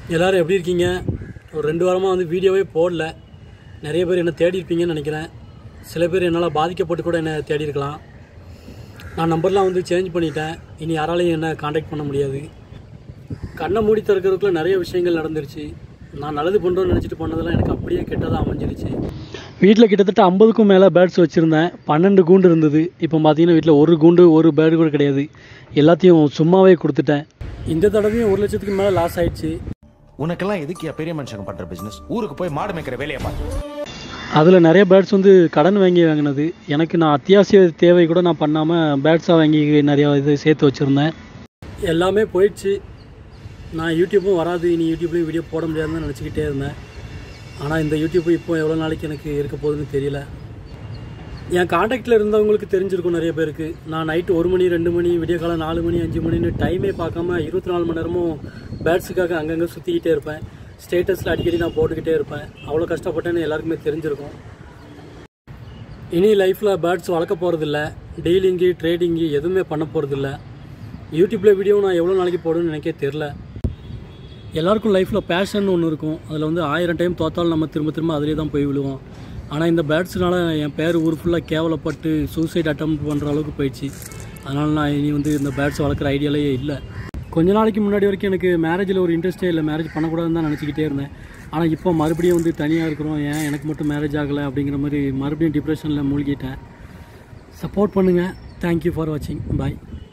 எல்லோரும் எப்படி இருக்கீங்க ஒரு ரெண்டு வாரமாக வந்து வீடியோவே போடல நிறைய பேர் என்ன தேடி இருப்பீங்கன்னு நினைக்கிறேன் சில பேர் என்னால் பாதிக்கப்பட்டு கூட என்ன தேடி இருக்கலாம் நான் நம்பர்லாம் வந்து சேஞ்ச் பண்ணிட்டேன் இனி யாராலையும் என்ன காண்டாக்ட் பண்ண முடியாது கண்ணை மூடி திறக்கிறதுக்குள்ள நிறைய விஷயங்கள் நடந்துருச்சு நான் நல்லது பண்ணுறோன்னு நினச்சிட்டு பண்ணதெல்லாம் எனக்கு அப்படியே கெட்டதாக அமைஞ்சிருச்சு வீட்டில் கிட்டத்தட்ட ஐம்பதுக்கும் மேலே பேர்ட்ஸ் வச்சுருந்தேன் பன்னெண்டு கூண்டு இருந்தது இப்போ பார்த்தீங்கன்னா வீட்டில் ஒரு கூண்டு ஒரு பேர்டு கூட கிடையாது எல்லாத்தையும் சும்மாவே கொடுத்துட்டேன் இந்த தடவையும் ஒரு லட்சத்துக்கு மேலே லாஸ் ஆயிடுச்சு உனக்கெல்லாம் எதுக்கு பெரிய மனுஷங்க பண்ற பிசினஸ் ஊருக்கு போய் மாடு மேய்க்கிற வேலையை பாரு அதில் நிறைய பேர்ட்ஸ் வந்து கடன் வாங்கி வாங்கினது எனக்கு நான் அத்தியாவசிய தேவை கூட நான் பண்ணாமல் பேர்ட்ஸாக வாங்கி நிறையா இது சேர்த்து வச்சுருந்தேன் எல்லாமே போயிடுச்சு நான் யூடியூப்பும் வராது இனி யூடியூப்லேயும் வீடியோ போட முடியாதுன்னு நினச்சிக்கிட்டே இருந்தேன் ஆனால் இந்த யூடியூப் இப்போ எவ்வளோ நாளைக்கு எனக்கு இருக்க போகுதுன்னு தெரியல என் காண்டாக்டில் இருந்தவங்களுக்கு தெரிஞ்சிருக்கும் நிறைய பேருக்கு நான் நைட்டு ஒரு மணி ரெண்டு மணி விடிய காலம் நாலு மணி அஞ்சு மணின்னு டைமே பார்க்காம இருபத்தி நாலு மணி நேரமும் பேர்ட்ஸுக்காக அங்கங்கே சுற்றிக்கிட்டே இருப்பேன் ஸ்டேட்டஸில் அடிக்கடி நான் போட்டுக்கிட்டே இருப்பேன் அவ்வளோ கஷ்டப்பட்டேன்னு எல்லாருக்குமே தெரிஞ்சிருக்கும் இனி லைஃப்பில் பேர்ட்ஸ் வளர்க்க போகிறதில்ல டீலிங்கு ட்ரேடிங்கு எதுவுமே பண்ண போகிறதில்ல யூடியூப்பில் வீடியோ நான் எவ்வளோ நாளைக்கு போடுன்னு எனக்கே தெரில எல்லாருக்கும் லைஃப்பில் பேஷன் ஒன்று இருக்கும் அதில் வந்து ஆயிரம் டைம் தோத்தாலும் நம்ம திரும்ப திரும்ப அதிலே தான் போய் விழுவோம் ஆனால் இந்த பேர்ட்ஸ்னால என் பேர் ஊர் ஃபுல்லாக கேவலப்பட்டு சூசைட் அட்டம் பண்ணுற அளவுக்கு போயிடுச்சு அதனால் நான் இனி வந்து இந்த பேர்ட்ஸ் வளர்க்குற ஐடியாலேயே இல்லை கொஞ்ச நாளைக்கு முன்னாடி வரைக்கும் எனக்கு மேரேஜில் ஒரு இன்ட்ரெஸ்டே இல்லை மேரேஜ் பண்ணக்கூடாதுன்னு தான் நினச்சிக்கிட்டே இருந்தேன் ஆனால் இப்போ மறுபடியும் வந்து தனியாக இருக்கிறோம் ஏன் எனக்கு மட்டும் மேரேஜ் ஆகலை அப்படிங்கிற மாதிரி மறுபடியும் டிப்ரெஷனில் மூழ்கிட்டேன் சப்போர்ட் பண்ணுங்கள் தேங்க்யூ ஃபார் வாட்சிங் பாய்